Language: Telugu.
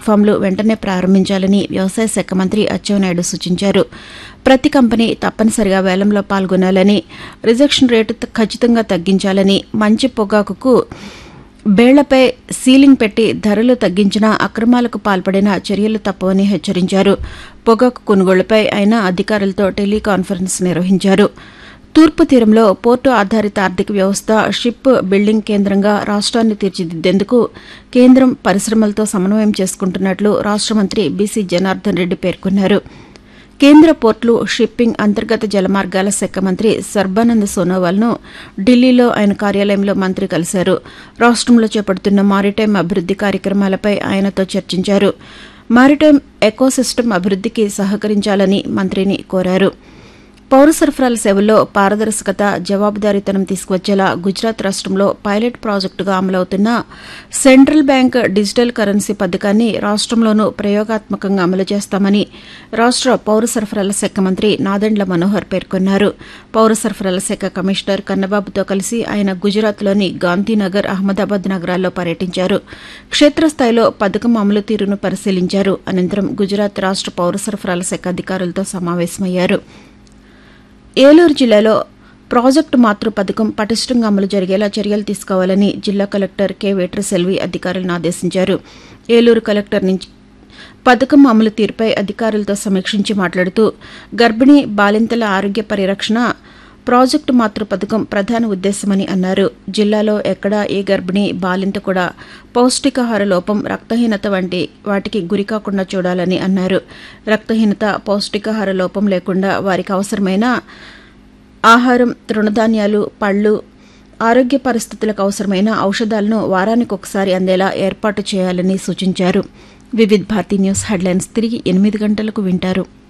ప్లాట్ఫామ్లు వెంటనే ప్రారంభించాలని వ్యవసాయ శాఖ మంత్రి అచ్చెన్నాయుడు సూచించారు ప్రతి కంపెనీ తప్పనిసరిగా వేలంలో పాల్గొనాలని రిజెక్షన్ రేటు త- ఖచ్చితంగా తగ్గించాలని మంచి పొగాకుకు బేళ్లపై సీలింగ్ పెట్టి ధరలు తగ్గించినా అక్రమాలకు పాల్పడిన చర్యలు తప్పవని హెచ్చరించారు పొగాకు కొనుగోళ్లపై ఆయన అధికారులతో టెలికాన్ఫరెన్స్ నిర్వహించారు తూర్పు తీరంలో పోర్టు ఆధారిత ఆర్థిక వ్యవస్థ షిప్ బిల్డింగ్ కేంద్రంగా రాష్ట్రాన్ని తీర్చిదిద్దేందుకు కేంద్రం పరిశ్రమలతో సమన్వయం చేసుకుంటున్నట్లు రాష్ట్ర మంత్రి బీసీ జనార్దన్ రెడ్డి పేర్కొన్నారు కేంద్ర పోర్టులు షిప్పింగ్ అంతర్గత జలమార్గాల శాఖ మంత్రి సర్బానంద్ సోనోవాల్ను ఢిల్లీలో ఆయన కార్యాలయంలో మంత్రి కలిశారు రాష్ట్రంలో చేపడుతున్న మారిటైమ్ అభివృద్ది కార్యక్రమాలపై ఆయనతో చర్చించారు మారిటైమ్ ఎకోసిస్టమ్ అభివృద్దికి సహకరించాలని మంత్రిని కోరారు పౌర సరఫరాల సేవల్లో పారదర్శకత జవాబుదారీతనం తీసుకువచ్చేలా గుజరాత్ రాష్ట్రంలో పైలట్ ప్రాజెక్టుగా అమలవుతున్న సెంట్రల్ బ్యాంక్ డిజిటల్ కరెన్సీ పథకాన్ని రాష్ట్రంలోనూ ప్రయోగాత్మకంగా అమలు చేస్తామని రాష్ట్ర పౌర సరఫరాల శాఖ మంత్రి నాదెండ్ల మనోహర్ పేర్కొన్నారు పౌర సరఫరాల శాఖ కమిషనర్ కన్నబాబుతో కలిసి ఆయన గుజరాత్లోని గాంధీనగర్ అహ్మదాబాద్ నగరాల్లో పర్యటించారు క్షేత్రస్థాయిలో పథకం అమలు తీరును పరిశీలించారు అనంతరం గుజరాత్ రాష్ట్ర పౌర సరఫరాల శాఖ అధికారులతో సమావేశమయ్యారు ఏలూరు జిల్లాలో ప్రాజెక్టు మాతృ పథకం పటిష్టంగా అమలు జరిగేలా చర్యలు తీసుకోవాలని జిల్లా కలెక్టర్ కె వెట్రసెల్వి అధికారులను ఆదేశించారు ఏలూరు కలెక్టర్ నుంచి పథకం అమలు తీరుపై అధికారులతో సమీక్షించి మాట్లాడుతూ గర్భిణీ బాలింతల ఆరోగ్య పరిరక్షణ ప్రాజెక్టు మాతృ పథకం ప్రధాన ఉద్దేశమని అన్నారు జిల్లాలో ఎక్కడా ఏ గర్భిణీ బాలింత కూడా పౌష్టికాహార లోపం రక్తహీనత వంటి వాటికి గురికాకుండా చూడాలని అన్నారు రక్తహీనత పౌష్టికాహార లోపం లేకుండా వారికి అవసరమైన ఆహారం తృణధాన్యాలు పళ్ళు ఆరోగ్య పరిస్థితులకు అవసరమైన ఔషధాలను వారానికి ఒకసారి అందేలా ఏర్పాటు చేయాలని సూచించారు వివిధ్ భారతి న్యూస్ హెడ్లైన్స్ తిరిగి ఎనిమిది గంటలకు వింటారు